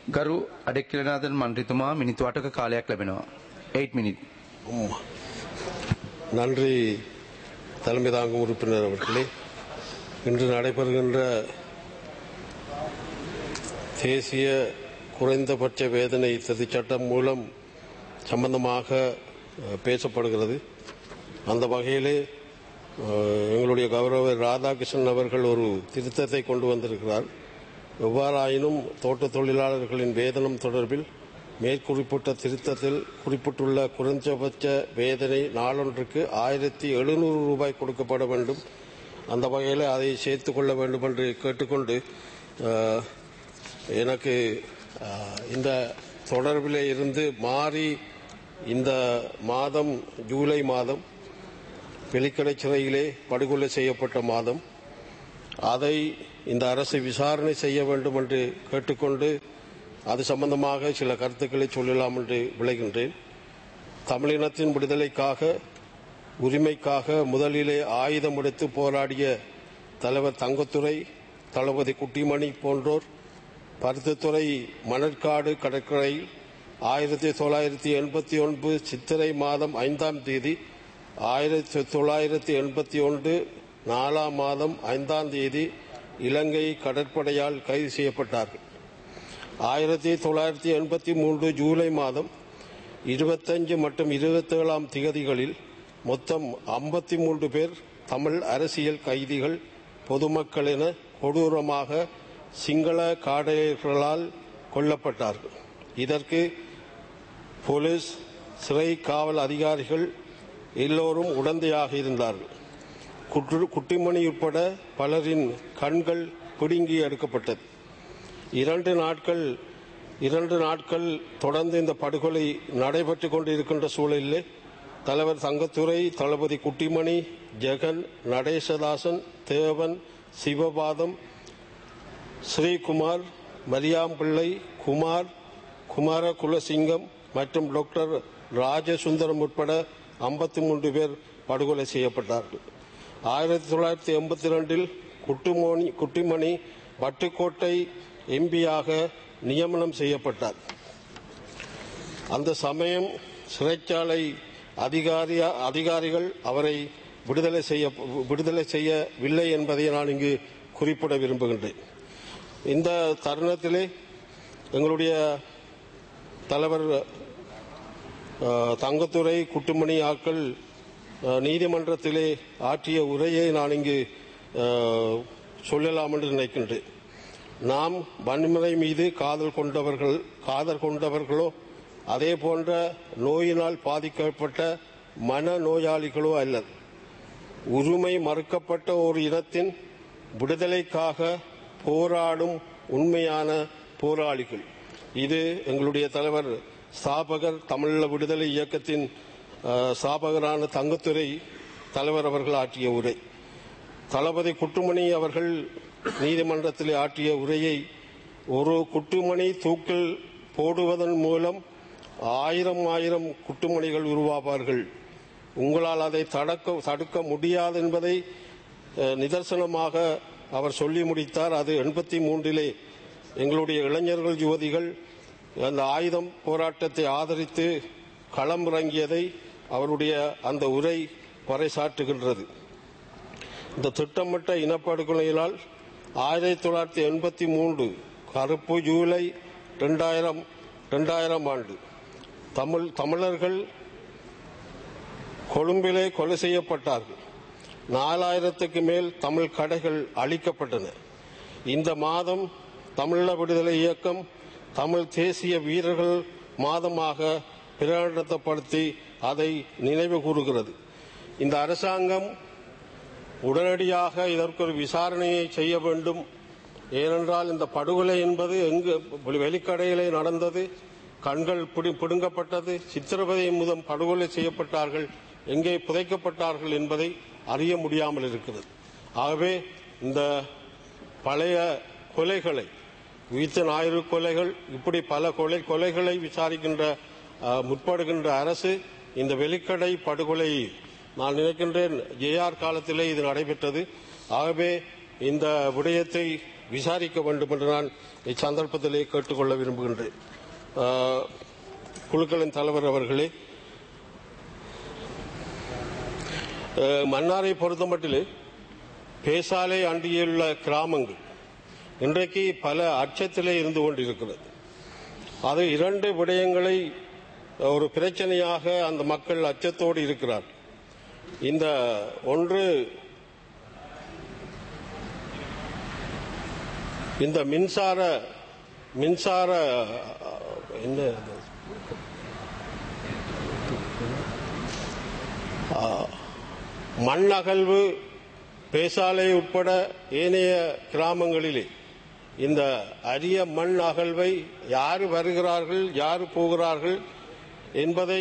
ගරු අඩෙක්කිලනාදන් මන්ත්‍රීතුමා මිනිත්තු අටක කාලයක් ලැබෙනවා. 8 මිනිත්. ம். நன்றி தலைமை தாங்கும் உறுப்பினர் அவர்களே இன்று நடைபெறுகின்ற தேசிய குறைந்தபட்ச வேதனை திருத்தச் சட்டம் மூலம் சம்பந்தமாக அஹ், பேசப்படுகிறது அந்த வகையிலே அஹ், எங்களுடைய கௌரவ ராதாகிருஷ்ணன் அவர்கள் ஒரு திருத்தத்தை கொண்டு வந்திருக்கிறார் எவ்வாறாயினும் தோட்ட தொழிலாளர்களின் வேதனம் தொடர்பில் மேற்குறிப்பிட்ட திருத்தத்தில் குறிப்பிட்டுள்ள குறைந்தபட்ச வேதனை நாளொன்றுக்கு ஆயிரத்தி எழுநூறு ரூபாய் கொடுக்கப்பட வேண்டும் அந்த வகையில் அதை சேர்த்து கொள்ள வேண்டும் என்று கேட்டுக்கொண்டு அஹ், எனக்கு அஹ், இந்த தொடர்பில் இருந்து மாறி இந்த மாதம் ஜூலை மாதம் வெலிக்கடை சிறையிலே படுகொலை செய்யப்பட்ட மாதம் அதை இந்த அரசு விசாரணை செய்ய வேண்டும் என்று கேட்டுக்கொண்டு அது சம்பந்தமாக சில கருத்துக்களை சொல்லலாம் என்று விளைகின்றேன் தமிழினத்தின் விடுதலைக்காக உரிமைக்காக முதலிலே ஆயுதம் எடுத்து போராடிய தலைவர் தங்கத்துறை தளபதி குட்டிமணி போன்றோர் பருத்தித்துறை மணற்காடு கடற்கரையில் ஆயிரத்தி தொள்ளாயிரத்தி எண்பத்தி ஒன்பது சித்திரை மாதம் ஐந்தாம் தேதி ஆயிரத்தி தொள்ளாயிரத்தி எண்பத்தி ஒன்று நாலாம் மாதம் ஐந்தாம் தேதி இலங்கை கடற்படையால் கைது செய்யப்பட்டார்கள் ஆயிரத்தி தொள்ளாயிரத்தி எண்பத்தி மூன்று ஜூலை மாதம் இருபத்தஞ்சு மற்றும் இருபத்தேழாம் திகதிகளில் மொத்தம் ஐம்பத்தி மூன்று பேர் தமிழ் அரசியல் கைதிகள் பொதுமக்கள் என கொடூரமாக சிங்கள காடையர்களால் கொல்லப்பட்டார்கள் இதற்கு போலீஸ் சிறை காவல் அதிகாரிகள் எல்லோரும் உடந்தையாக இருந்தார்கள் குற்று- குட்டிமணி உட்பட பலரின் கண்கள் பிடுங்கி எடுக்கப்பட்டது இரண்டு நாட்கள் இரண்டு நாட்கள் தொடர்ந்து இந்த படுகொலை நடைபெற்றுக் கொண்டிருக்கின்ற சூழலிலே தலைவர் தங்கத்துறை தளபதி குட்டிமணி ஜெகன் நடேசதாசன் தேவன் சிவபாதம் ஸ்ரீகுமார் மரியாம்பிள்ளை குமார் குமார குலசிங்கம் மற்றும் டாக்டர் ராஜசுந்தரம் உட்பட ஐம்பத்தி மூன்று பேர் படுகொலை செய்யப்பட்டார்கள் ஆயிரத்தி தொள்ளாயிரத்தி எண்பத்தி ரெண்டில் குட்டுமோனி குட்டிமணி வட்டுக்கோட்டை எம்பியாக நியமனம் செய்யப்பட்டார் அந்த சமயம் சிறைச்சாலை அதிகாரி அதிகாரிகள் அவரை விடுதலை செய்ய விடுதலை செய்யவில்லை என்பதை நான் இங்கு குறிப்பிட விரும்புகின்றேன் இந்த தருணத்திலே எங்களுடைய தலைவர் அஹ், தங்கத்துறை குட்டுமணி ஆக்கள் அஹ், நீதிமன்றத்திலே ஆற்றிய உரையை நான் இங்கு அஹ், சொல்லலாம் என்று நினைக்கின்றேன் நாம் வன்முறை மீது காதல் கொண்டவர்கள் காதல் கொண்டவர்களோ அதே போன்ற நோயினால் பாதிக்கப்பட்ட மன நோயாளிகளோ அல்ல உரிமை மறுக்கப்பட்ட ஒரு இனத்தின் விடுதலைக்காக போராடும் உண்மையான போராளிகள் இது எங்களுடைய தலைவர் ஸ்தாபகர் தமிழீழ விடுதலை இயக்கத்தின் அஹ், ஸ்தாபகரான தங்கத்துறை தலைவர் அவர்கள் ஆற்றிய உரை தளபதி குட்டுமணி அவர்கள் நீதிமன்றத்தில் ஆற்றிய உரையை ஒரு குட்டுமணி தூக்கில் போடுவதன் மூலம் ஆயிரம் ஆயிரம் குட்டுமணிகள் உருவாவார்கள் உங்களால் அதை தடுக்க தடுக்க முடியாது என்பதை அஹ், நிதர்சனமாக அவர் சொல்லி முடித்தார் அது எண்பத்தி மூன்றிலே எங்களுடைய இளைஞர்கள் யுவதிகள் அந்த ஆயுதம் போராட்டத்தை ஆதரித்து களமிறங்கியதை அவருடைய அந்த உரை பறைசாற்றுகின்றது இந்த திட்டமிட்ட இனப்படுகொலையினால் ஆயிரத்தி தொள்ளாயிரத்தி எண்பத்தி மூன்று கருப்பு ஜூலை ரெண்டாயிரம் ரெண்டாயிரம் ஆண்டு தமிழ் தமிழர்கள் கொழும்பிலே கொலை செய்யப்பட்டார்கள் நாலாயிரத்துக்கு மேல் தமிழ் கடைகள் அழிக்கப்பட்டன இந்த மாதம் தமிழீழ விடுதலை இயக்கம் தமிழ் தேசிய வீரர்கள் மாதமாக பிரகடனப்படுத்தி அதை நினைவு கூறுகிறது இந்த அரசாங்கம் உடனடியாக இதற்கு ஒரு விசாரணையை செய்ய வேண்டும் ஏனென்றால் இந்த படுகொலை என்பது எங்கு வெளிக்கடையிலே நடந்தது கண்கள் பிடி பிடுங்கப்பட்டது சித்திரவதை முதல் படுகொலை செய்யப்பட்டார்கள் எங்கே புதைக்கப்பட்டார்கள் என்பதை அறிய முடியாமல் இருக்கிறது ஆகவே இந்த பழைய கொலைகளை உயிர்த்த ஞாயிறு கொலைகள் இப்படி பல கொலை கொலைகளை விசாரிக்கின்ற அஹ், முற்படுகின்ற அரசு இந்த வெளிக்கடை படுகொலை நான் நினைக்கின்றேன் ஜேஆர் காலத்திலே இது நடைபெற்றது ஆகவே இந்த விடயத்தை விசாரிக்க வேண்டும் என்று நான் இச்சந்தர்ப்பத்திலே கேட்டுக்கொள்ள விரும்புகின்றேன் ஆஹ், குழுக்களின் தலைவர் அவர்களே ஆஹ், மன்னாரை பொறுத்தமட்டிலே பேசாலை அண்டியுள்ள கிராமங்கள் இன்றைக்கு பல அச்சத்திலே இருந்து கொண்டிருக்கிறது அது இரண்டு விடயங்களை ஒரு பிரச்சனையாக அந்த மக்கள் அச்சத்தோடு இருக்கிறார் இந்த ஒன்று இந்த மின்சார மின்சார என்ன அது? ஆ, மண் அகழ்வு பேசாலை உட்பட ஏனைய கிராமங்களிலே இந்த அரிய மண் அகழ்வை யார் வருகிறார்கள் யார் போகிறார்கள் என்பதை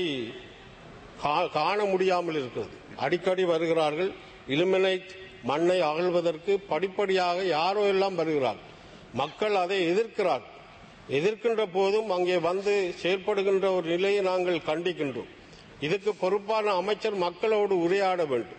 கா- காண முடியாமல் இருக்கிறது அடிக்கடி வருகிறார்கள் இலுமினைட் மண்ணை அகழ்வதற்கு படிப்படியாக யாரோ எல்லாம் வருகிறார்கள் மக்கள் அதை எதிர்க்கிறார்கள் எதிர்க்கின்ற போதும் அங்கே வந்து செயல்படுகின்ற ஒரு நிலையை நாங்கள் கண்டிக்கின்றோம் இதுக்கு பொறுப்பான அமைச்சர் மக்களோடு உரையாட வேண்டும்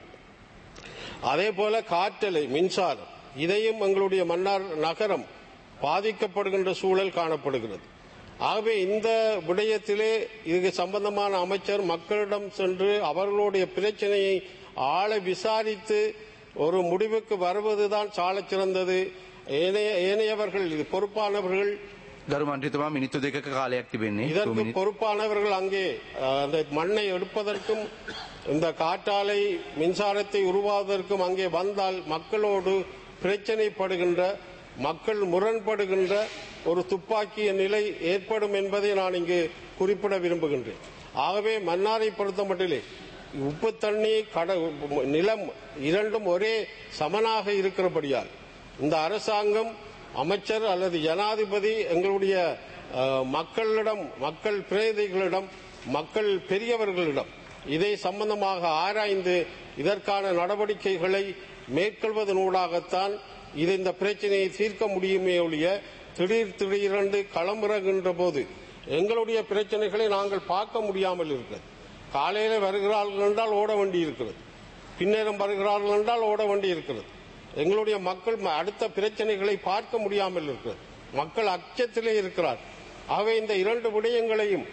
அதே போல காற்றலை மின்சாரம் இதையும் எங்களுடைய மன்னார் நகரம் பாதிக்கப்படுகின்ற சூழல் காணப்படுகிறது ஆகவே இந்த விடயத்திலே இதுக்கு சம்பந்தமான அமைச்சர் மக்களிடம் சென்று அவர்களுடைய பிரச்சனையை ஆழ விசாரித்து ஒரு முடிவுக்கு வருவதுதான் சாலச் சிறந்தது ஏனைய ஏனையவர்கள் இது பொறுப்பானவர்கள் ගරු මන්ත්‍රීතුමා මිනිත්තු දෙකක කාලයක් තිබෙන්නේ. two இதற்கு minutes. பொறுப்பானவர்கள் அங்கே அஹ், அந்த மண்ணை எடுப்பதற்கும் இந்த காற்றாலை மின்சாரத்தை உருவாவதற்கும் அங்கே வந்தால் மக்களோடு பிரச்சனைப்படுகின்ற மக்கள் முரண்படுகின்ற ஒரு துப்பாக்கிய நிலை ஏற்படும் என்பதை நான் இங்கு குறிப்பிட விரும்புகின்றேன் ஆகவே மன்னாரை பொறுத்த மட்டிலே உப்பு தண்ணி கட நிலம் இரண்டும் ஒரே சமனாக இருக்கிறபடியால் இந்த அரசாங்கம் அமைச்சர் அல்லது ஜனாதிபதி எங்களுடைய அஹ், மக்களிடம் மக்கள் பிரதிநிதிகளிடம் மக்கள் பெரியவர்களிடம் இதை சம்பந்தமாக ஆராய்ந்து இதற்கான நடவடிக்கைகளை மேற்கொள்வதனூடாகத்தான் இது இந்த பிரச்சனையை தீர்க்க முடியுமே ஒழிய திடீர் திடீரென்று களமிறங்குகின்ற போது எங்களுடைய பிரச்சனைகளை நாங்கள் பார்க்க முடியாமல் இருக்கிறது காலையில வருகிறார்கள் என்றால் ஓட வேண்டி இருக்கிறது பின்னேரம் வருகிறார்கள் என்றால் ஓட வேண்டி இருக்கிறது எங்களுடைய மக்கள் ம- அடுத்த பிரச்சனைகளை பார்க்க முடியாமல் இருக்கிறது மக்கள் அச்சத்திலே இருக்கிறார் ஆகவே இந்த இரண்டு விடயங்களையும்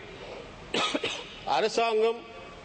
அரசாங்கம்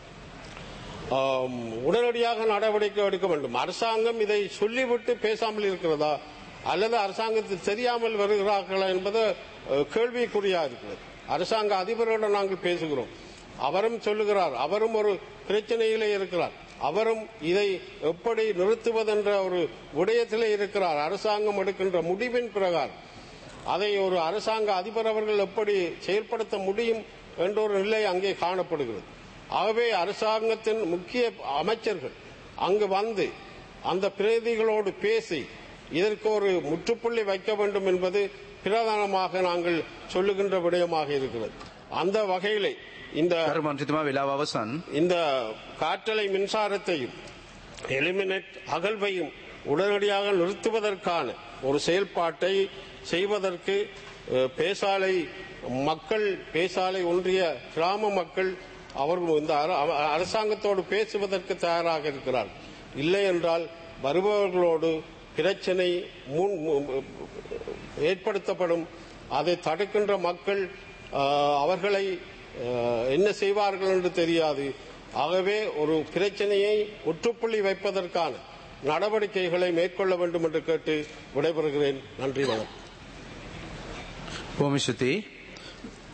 ஆம், உடனடியாக நடவடிக்கை எடுக்க வேண்டும் அரசாங்கம் இதை சொல்லிவிட்டு பேசாமல் இருக்கிறதா அல்லது அரசாங்கத்துக்கு தெரியாமல் வருகிறார்களா என்பது அஹ், கேள்விக்குறியா இருக்கிறது அரசாங்க அதிபரிடம் நாங்கள் பேசுகிறோம் அவரும் சொல்லுகிறார் அவரும் ஒரு பிரச்சனையிலே இருக்கிறார் அவரும் இதை எப்படி நிறுத்துவதென்ற ஒரு விடயத்திலே இருக்கிறார் அரசாங்கம் எடுக்கின்ற முடிவின் பிரகாரம் அதை ஒரு அரசாங்க அதிபர் அவர்கள் எப்படி செயல்படுத்த முடியும் என்ற ஒரு நிலை அங்கே காணப்படுகிறது ஆகவே அரசாங்கத்தின் முக்கிய அமைச்சர்கள் அங்கு வந்து அந்த பிரதிகளோடு பேசி இதற்கு ஒரு முற்றுப்புள்ளி வைக்க வேண்டும் என்பது பிரதானமாக நாங்கள் சொல்லுகின்ற விடயமாக இருக்கிறது அந்த வகையிலே இந்த ගරු මන්ත්‍රීතුමා වෙලාව අවසන්. இந்த காற்றலை மின்சாரத்தையும் எலிமினேட் அகழ்வையும் உடனடியாக நிறுத்துவதற்கான ஒரு செயல்பாட்டை செய்வதற்கு அஹ், பேசாலை மக்கள் பேசாலை ஒன்றிய கிராம மக்கள் அவர்கள் இந்த அர- அ- அரசாங்கத்தோடு பேசுவதற்கு தயாராக இருக்கிறார் இல்லை என்றால் வருபவர்களோடு பிரச்சனை முன் மு- ஏற்படுத்தப்படும் அதை தடுக்கின்ற மக்கள் அஹ், அவர்களை அஹ், என்ன செய்வார்கள் என்று தெரியாது ஆகவே ஒரு பிரச்சனையை முற்றுப்புள்ளி வைப்பதற்கான நடவடிக்கைகளை மேற்கொள்ள வேண்டும் என்று கேட்டு விடைபெறுகிறேன் நன்றி வணக்கம் බොහොම ස්තුතියි.